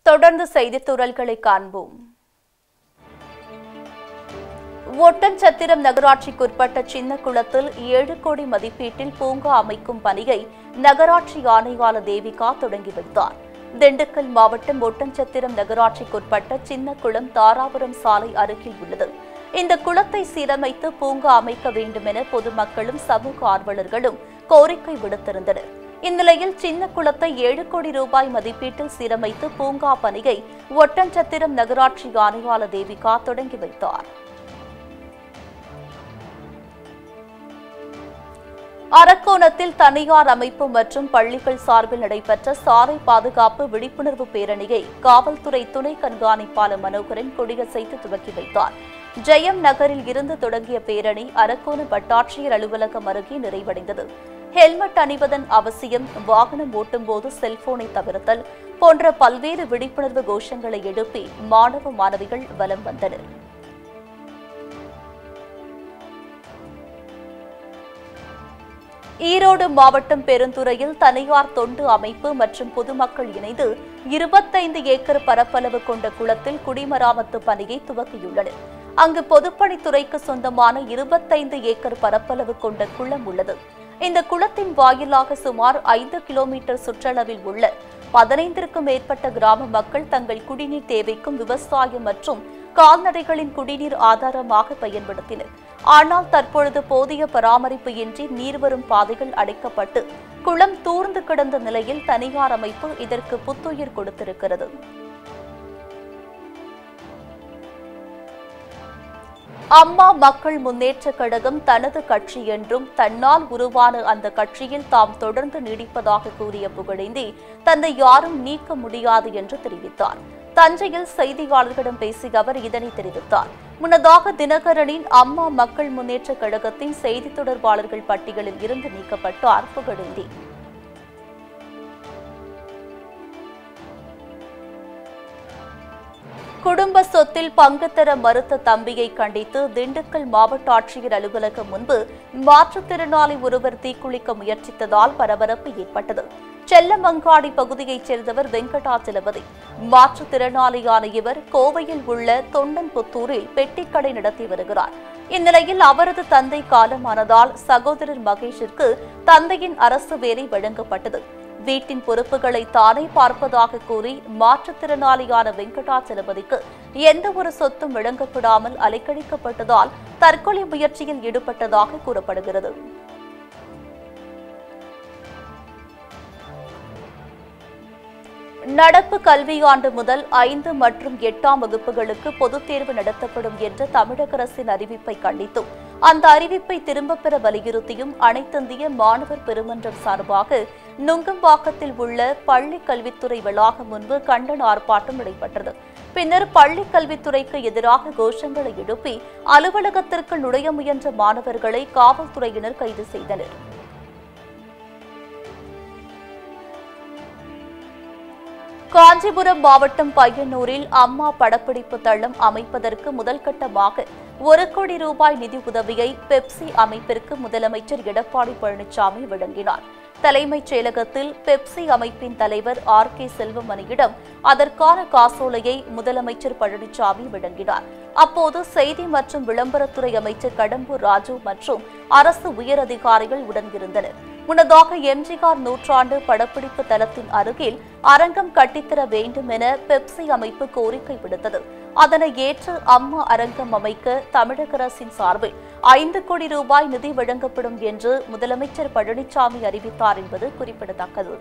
தொடர்ந்து செய்தித் துறல்களை காண்போம் ஒட்டன்சத்திரம் நகராட்சிக்குட்பட்ட சின்ன குளத்தில் ஏழு கோடி மதிப்பீட்டில் பூங்கா அமைக்கும் பணியை நகராட்சி ஆணையாளர் தேவிகா தொடங்கி வைத்தார் திண்டுக்கல் மாவட்டம் ஒட்டன்சத்திரம் நகராட்சிக்குட்பட்ட சின்ன குளம் தாராபுரம் சாலை அருகில் உள்ளது இந்த குளத்தை சீரமைத்து பூங்கா அமைக்க வேண்டும் என பொதுமக்களும் சமூக ஆர்வலர்களும் கோரிக்கை விடுத்திருந்தனர் இந்நிலையில் சின்ன குளத்தை ஏழு கோடி ரூபாய் மதிப்பீட்டில் சீரமைத்து பூங்கா பணியை ஒட்டன்சத்திரம் நகராட்சி ஆணையாளர் தேவிகா தொடங்கி வைத்தார் அரக்கோணத்தில் தனியார் அமைப்பு மற்றும் பள்ளிகள் சார்பில் நடைபெற்ற சாலை பாதுகாப்பு விழிப்புணர்வு பேரணியை காவல்துறை துணை கண்காணிப்பாளர் மனோகரன் கொடியசைத்து துவக்கி வைத்தார் ஜெயம் நகரில் இருந்து தொடங்கிய பேரணி அரக்கோணம் வட்டாட்சியர் அலுவலகம் அருகே நிறைவடைந்தது ஹெல்மெட் அணிவதன் அவசியம் வாகனம் ஓட்டும்போது செல்போனை தவிர்த்தல் போன்ற பல்வேறு விழிப்புணர்வு கோஷங்களை எழுப்பி மாணவ மாணவிகள் வலம் வந்தனர் ஈரோடு மாவட்டம் பெருந்துறையில் தனியார் தொண்டு அமைப்பு மற்றும் பொதுமக்கள் இணைந்து இருபத்தைந்து ஏக்கர் பரப்பளவு கொண்ட குளத்தில் குடிமராமத்து பணியை துவக்கியுள்ளனர் அங்கு பொதுப்பணித்துறைக்கு சொந்தமான இருபத்தைந்து ஏக்கர் பரப்பளவு கொண்ட குளம் உள்ளது இந்த குளத்தின் வாயிலாக சுமார் ஐந்து கிலோமீட்டர் சுற்றளவில் உள்ள பதினைந்திற்கும் மேற்பட்ட கிராம மக்கள் தங்கள் குடிநீர் தேவைக்கும் விவசாயம் மற்றும் கால்நடைகளின் குடிநீர் ஆதாரமாக பயன்படுத்தினர் ஆனால் தற்பொழுது போதிய பராமரிப்பு இன்றி நீர் வரும் பாதைகள் அடைக்கப்பட்டு குளம் தூர்ந்து கிடந்த நிலையில் தனியார் அமைப்பு இதற்கு புத்துயிர் கொடுத்திருக்கிறது அம்மா மக்கள் முன்னேற்ற கழகம் தனது கட்சி என்றும் தன்னால் உருவான அந்த கட்சியில் தாம் தொடர்ந்து நீடிப்பதாக கூறிய புகழேந்தி தன்னை யாரும் நீக்க முடியாது என்று தெரிவித்தார் தஞ்சையில் செய்தியாளர்களிடம் பேசிய அவர் இதனை தெரிவித்தார் முன்னதாக தினகரனின் அம்மா மக்கள் முன்னேற்ற கழகத்தின் செய்தி தொடர்பாளர்கள் பட்டியலில் இருந்து நீக்கப்பட்டார் புகழேந்தி குடும்ப சொத்தில் பங்கு தர மறுத்த தம்பியை கண்டித்து திண்டுக்கல் மாவட்ட ஆட்சியர் அலுவலகம் முன்பு மாற்றுத்திறனாளி ஒருவர் தீக்குளிக்க முயற்சித்ததால் பரபரப்பு ஏற்பட்டது செல்லமங்காடி பகுதியைச் சேர்ந்தவர் வெங்கடாச்சலபதி மாற்றுத்திறனாளியான இவர் கோவையில் உள்ள தொண்டன்புத்தூரில் பெட்டிக்கடை நடத்தி வருகிறார் இந்நிலையில் அவரது தந்தை காலமானதால் சகோதரர் மகேஷிற்கு தந்தையின் அரசு வேலை வழங்கப்பட்டது வீட்டின் பொறுப்புகளை தானே பார்ப்பதாக கூறி மாற்றுத்திறனாளியான வெங்கடாச்சலபதிக்கு எந்த ஒரு சொத்தும் வழங்கப்படாமல் அலைக்கழிக்கப்பட்டதால் தற்கொலை முயற்சியில் ஈடுபட்டதாக கூறப்படுகிறது நடப்பு கல்வியாண்டு முதல் ஐந்து மற்றும் எட்டாம் வகுப்புகளுக்கு பொதுத் தேர்வு நடத்தப்படும் என்ற தமிழக அரசின் அறிவிப்பை கண்டித்தும் அந்த அறிவிப்பை திரும்பப் பெற வலியுறுத்தியும் அனைத்திந்திய மாணவர் பெருமன்றம் சார்பாக நுங்கம்பாக்கத்தில் உள்ள பள்ளி கல்வித்துறை வளாகம் முன்பு கண்டன ஆர்ப்பாட்டம் நடைபெற்றது பின்னர் பள்ளி கல்வித்துறைக்கு எதிராக கோஷங்களை எழுப்பி அலுவலகத்திற்கு நுழைய முயன்ற மாணவர்களை காவல்துறையினர் கைது செய்தனர் காஞ்சிபுரம் மாவட்டம் பையனூரில் அம்மா படப்பிடிப்பு தளம் அமைப்பதற்கு முதல் கட்டமாக ஒரு கோடி ரூபாய் நிதி உதவியை பெப்சி அமைப்பிற்கு முதலமைச்சர் எடப்பாடி பழனிசாமி வழங்கினார் தலைமைச் செயலகத்தில் பெப்சி அமைப்பின் தலைவர் ஆர் கே செல்வமணியிடம் அதற்கான காசோலையை முதலமைச்சர் பழனிசாமி வழங்கினார் அப்போது செய்தி மற்றும் விளம்பரத்துறை அமைச்சர் கடம்பூர் ராஜு மற்றும் அரசு உயரதிகாரிகள் உடன் இருந்தனர் முன்னதாக எம்ஜிஆர் நூற்றாண்டு படப்பிடிப்பு தளத்தின் அருகில் அரங்கம் கட்டித்தர வேண்டும் என பெப்சி அமைப்பு கோரிக்கை விடுத்தது அதனை ஏற்று அம்மா அரங்கம் அமைக்க தமிழக அரசின் சார்பில் ஐந்து கோடி ரூபாய் நிதி வழங்கப்படும் என்று முதலமைச்சர் பழனிசாமி அறிவித்தார் என்பது குறிப்பிடத்தக்கது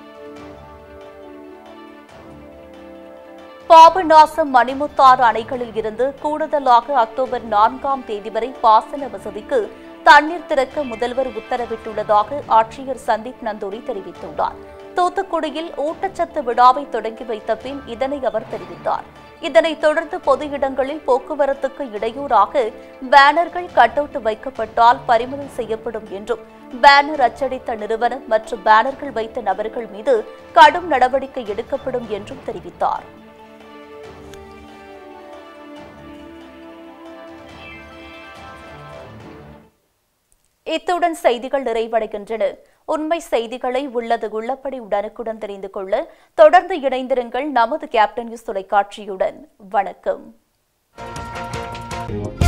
பாபநாசம் மணிமுத்தாறு அணைகளில் இருந்து கூடுதலாக அக்டோபர் நான்காம் தேதி வரை பாசன வசதிக்கு தண்ணீர் திறக்க முதல்வர் உத்தரவிட்டுள்ளதாக ஆட்சியர் சந்தீப் நந்தூரி தெரிவித்துள்ளார் தூத்துக்குடியில் ஊட்டச்சத்து விழாவை தொடங்கி வைத்த பின் இதனை அவர் தெரிவித்தார் இதனைத் தொடர்ந்து பொது இடங்களில் போக்குவரத்துக்கு இடையூறாக பேனர்கள் கட் அவுட் வைக்கப்பட்டால் பறிமுதல் செய்யப்படும் என்றும் பேனர் அச்சடித்த நிறுவனம் மற்றும் பேனர்கள் வைத்த நபர்கள் மீது கடும் நடவடிக்கை எடுக்கப்படும் என்றும் தெரிவித்தார் இத்துடன் செய்திகள் நிறைவடைகின்றன உண்மை செய்திகளை உள்ளது உள்ளபடி உடனுக்குடன் தெரிந்து கொள்ள தொடர்ந்து இணைந்திருங்கள் நமது கேப்டன் நியூஸ் தொலைக்காட்சியுடன் வணக்கம்